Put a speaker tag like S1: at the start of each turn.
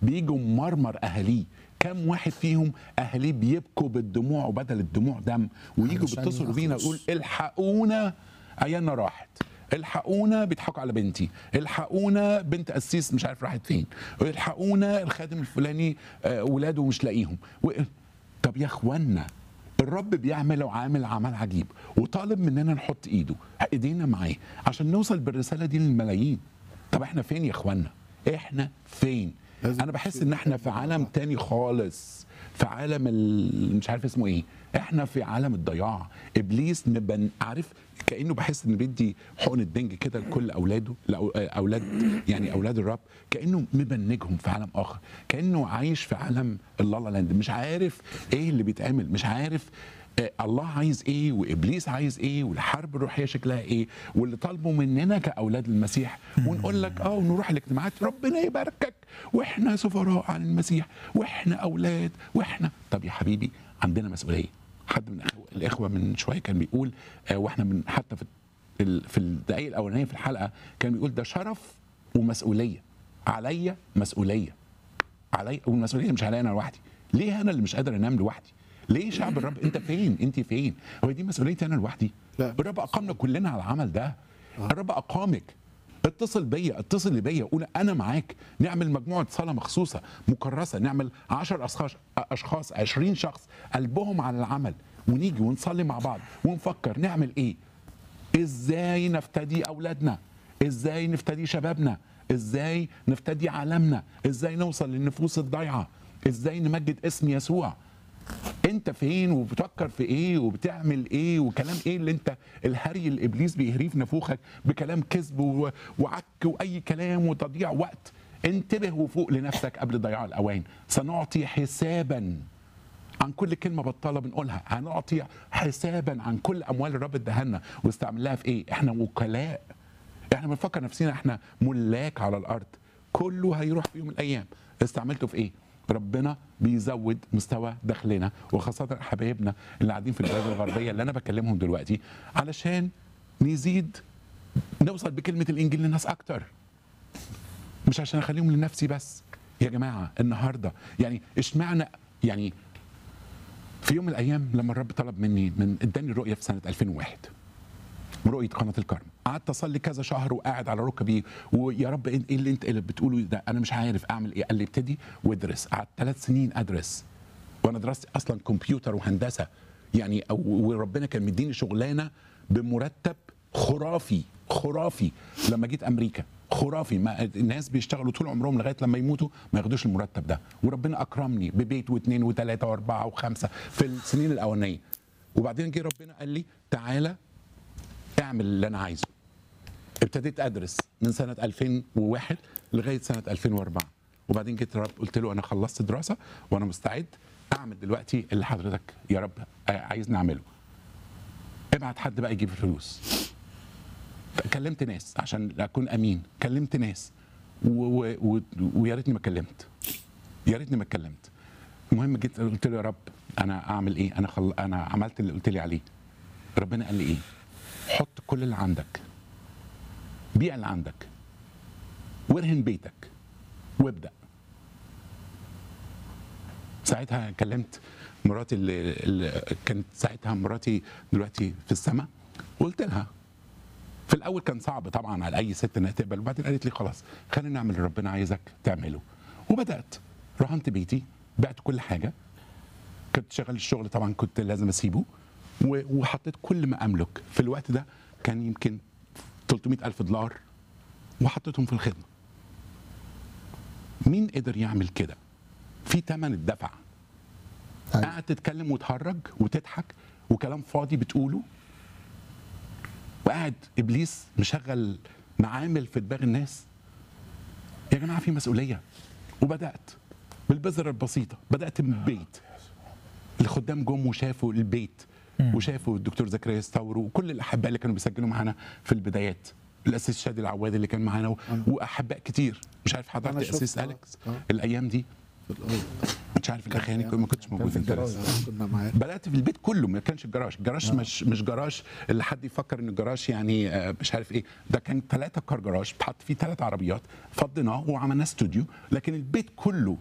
S1: بيجوا مرمر اهاليه كم واحد فيهم اهاليه بيبكوا بالدموع وبدل الدموع دم ويجوا
S2: علشان
S1: بيتصلوا بينا
S2: يخلص.
S1: يقول الحقونا عيالنا راحت الحقونا بيضحكوا على بنتي الحقونا بنت قسيس مش عارف راحت فين الحقونا الخادم الفلاني آه، ولاده مش لاقيهم و... طب يا اخوانا الرب بيعمل وعامل عمل عجيب وطالب مننا نحط ايده ايدينا معاه عشان نوصل بالرساله دي للملايين طب احنا فين يا اخوانا احنا فين
S2: لازم
S1: انا بحس
S2: نشيل
S1: ان احنا في عالم تاني خالص في عالم ال... مش عارف اسمه ايه احنا في عالم الضياع ابليس مبن عارف كانه بحس ان بيدي حقن الدنج كده لكل اولاده لأو- اولاد يعني اولاد الرب كانه مبنجهم في عالم اخر كانه عايش في عالم اللالا لاند مش عارف ايه اللي بيتعمل مش عارف آه، الله عايز ايه وابليس عايز ايه والحرب الروحيه شكلها ايه واللي طالبه مننا كاولاد المسيح ونقول لك اه ونروح الاجتماعات ربنا يباركك واحنا سفراء عن المسيح واحنا اولاد واحنا طب يا حبيبي عندنا مسؤوليه حد من الأخوة- الاخوه من شويه كان بيقول آه واحنا من حتى في ال- في الدقائق الاولانيه في الحلقه كان بيقول ده شرف ومسؤوليه عليا مسؤوليه علي والمسؤوليه مش عليا انا لوحدي ليه انا اللي مش قادر انام لوحدي ليه شعب الرب انت فين انت فين هو دي مسؤوليتي انا لوحدي
S2: لا.
S1: الرب اقامنا كلنا على العمل ده الرب اقامك اتصل بيا اتصل بيا قول انا معاك نعمل مجموعه صلاه مخصوصه مكرسه نعمل 10 اشخاص اشخاص 20 شخص قلبهم على العمل ونيجي ونصلي مع بعض ونفكر نعمل ايه ازاي نفتدي اولادنا ازاي نفتدي شبابنا ازاي نفتدي عالمنا ازاي نوصل للنفوس الضايعه ازاي نمجد اسم يسوع انت فين وبتفكر في ايه وبتعمل ايه وكلام ايه اللي انت الهري اللي ابليس بيهريه في نفوخك بكلام كذب و- وعك واي كلام وتضييع وقت انتبه وفوق لنفسك قبل ضياع الاوان سنعطي حسابا عن كل كلمة بطالة بنقولها هنعطي حسابا عن كل أموال الرب ادهنا واستعملناها في إيه إحنا وكلاء إحنا بنفكر نفسنا إحنا ملاك على الأرض كله هيروح في يوم من الأيام استعملته في إيه ربنا بيزود مستوى دخلنا وخاصة حبايبنا اللي قاعدين في البلاد الغربية اللي أنا بكلمهم دلوقتي علشان نزيد نوصل بكلمة الإنجيل للناس أكتر مش عشان اخليهم لنفسي بس يا جماعه النهارده يعني اشمعنى يعني في يوم من الايام لما الرب طلب مني من اداني الرؤيه في سنه 2001 رؤيه قناه الكرم قعدت اصلي كذا شهر وقاعد على ركبي ويا رب ايه اللي انت اللي بتقوله ده انا مش عارف اعمل ايه قال لي ابتدي وادرس قعدت ثلاث سنين ادرس وانا دراستي اصلا كمبيوتر وهندسه يعني أو وربنا كان مديني شغلانه بمرتب خرافي خرافي لما جيت امريكا خرافي ما الناس بيشتغلوا طول عمرهم لغايه لما يموتوا ما ياخدوش المرتب ده وربنا اكرمني ببيت واثنين وثلاثه واربعه وخمسه في السنين الاولانيه وبعدين جه ربنا قال لي تعالى اعمل اللي انا عايزه ابتديت ادرس من سنه 2001 لغايه سنه 2004 وبعدين جيت رب قلت له انا خلصت دراسه وانا مستعد اعمل دلوقتي اللي حضرتك يا رب عايزني اعمله ابعت حد بقى يجيب الفلوس كلمت ناس عشان اكون امين كلمت ناس و- و- و- ويا ريتني ما كلمت يا ريتني ما اتكلمت المهم جيت قلت له يا رب انا اعمل ايه انا خل... انا عملت اللي قلت لي عليه ربنا قال لي ايه حط كل اللي عندك بيع اللي عندك وارهن بيتك وابدا ساعتها كلمت مراتي اللي, اللي كانت ساعتها مراتي دلوقتي في السماء وقلت لها في الاول كان صعب طبعا على اي ست انها تقبل وبعدين قالت لي خلاص خلينا نعمل اللي ربنا عايزك تعمله وبدات رهنت بيتي بعت كل حاجه كنت شغال الشغل طبعا كنت لازم اسيبه و- وحطيت كل ما املك في الوقت ده كان يمكن 300 الف دولار وحطيتهم في الخدمه مين قدر يعمل كده في ثمن الدفع
S2: أيوة.
S1: قاعد تتكلم وتهرج وتضحك وكلام فاضي بتقوله وقاعد ابليس مشغل معامل في دماغ الناس يا جماعه في مسؤوليه وبدات بالبذره البسيطه بدات من البيت الخدام جم وشافوا البيت وشافوا الدكتور زكريا استورو وكل الاحباء اللي كانوا بيسجلوا معانا في البدايات الاسيس شادي العواد اللي كان معانا و- واحباء كتير مش عارف حضرتك
S2: أنا
S1: الاسيس
S2: شفت، آه،
S1: اليكس
S2: آه.
S1: الايام دي
S2: في الأول.
S1: كنتش عارف الاخراني ما كنتش
S2: كان
S1: موجود
S2: في
S1: انت
S2: الجراج
S1: لسه.
S2: كنا معاه
S1: بدات في البيت كله ما كانش الجراج الجراج مش مش جراج اللي حد يفكر ان الجراج يعني آه، مش عارف ايه ده كان ثلاثة كار جراج اتحط فيه ثلاث عربيات فضيناه وعملناه استوديو لكن البيت كله